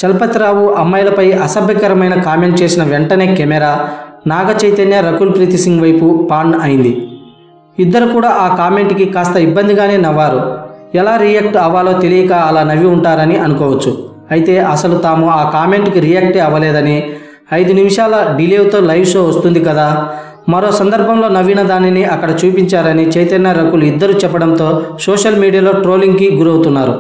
చలపతిరావు అమ్మాయిలపై అసభ్యకరమైన కామెంట్ చేసిన వెంటనే కెమెరా నాగ చైతన్య రకుల్ ప్రీతి సింగ్ వైపు పాన్ అయింది ఇద్దరు కూడా ఆ కామెంట్కి కాస్త ఇబ్బందిగానే నవ్వారు ఎలా రియాక్ట్ అవ్వాలో తెలియక అలా నవ్వి ఉంటారని అనుకోవచ్చు అయితే అసలు తాము ఆ కామెంట్కి రియాక్టే అవ్వలేదని ఐదు నిమిషాల డిలేతో లైవ్ షో వస్తుంది కదా మరో సందర్భంలో నవ్విన దానిని అక్కడ చూపించారని చైతన్య రకులు ఇద్దరు చెప్పడంతో సోషల్ మీడియాలో ట్రోలింగ్కి గురవుతున్నారు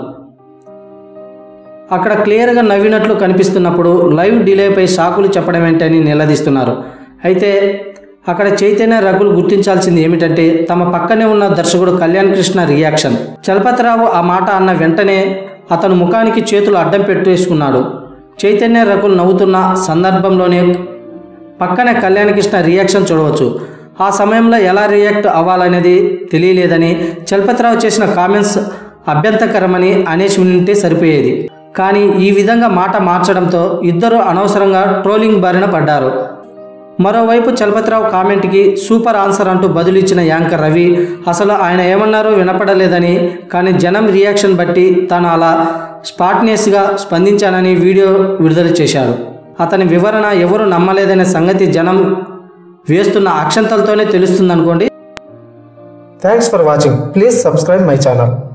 అక్కడ క్లియర్గా నవ్వినట్లు కనిపిస్తున్నప్పుడు లైవ్ డిలేపై సాకులు చెప్పడం ఏంటని నిలదీస్తున్నారు అయితే అక్కడ చైతన్య రఘులు గుర్తించాల్సింది ఏమిటంటే తమ పక్కనే ఉన్న దర్శకుడు కళ్యాణ్ కృష్ణ రియాక్షన్ చలపతిరావు ఆ మాట అన్న వెంటనే అతను ముఖానికి చేతులు అడ్డం పెట్టేసుకున్నాడు చైతన్య రఘులు నవ్వుతున్న సందర్భంలోనే పక్కనే కళ్యాణ్ కృష్ణ రియాక్షన్ చూడవచ్చు ఆ సమయంలో ఎలా రియాక్ట్ అవ్వాలనేది తెలియలేదని చలపతిరావు చేసిన కామెంట్స్ అభ్యంతరకరమని అనేసి ఉంటే సరిపోయేది కానీ ఈ విధంగా మాట మార్చడంతో ఇద్దరు అనవసరంగా ట్రోలింగ్ బారిన పడ్డారు మరోవైపు చలపతిరావు కామెంట్కి సూపర్ ఆన్సర్ అంటూ బదులిచ్చిన యాంకర్ రవి అసలు ఆయన ఏమన్నారో వినపడలేదని కానీ జనం రియాక్షన్ బట్టి తాను అలా స్పాట్నెస్గా స్పందించానని వీడియో విడుదల చేశారు అతని వివరణ ఎవరు నమ్మలేదనే సంగతి జనం వేస్తున్న అక్షంతలతోనే తెలుస్తుందనుకోండి thanks for watching please subscribe my channel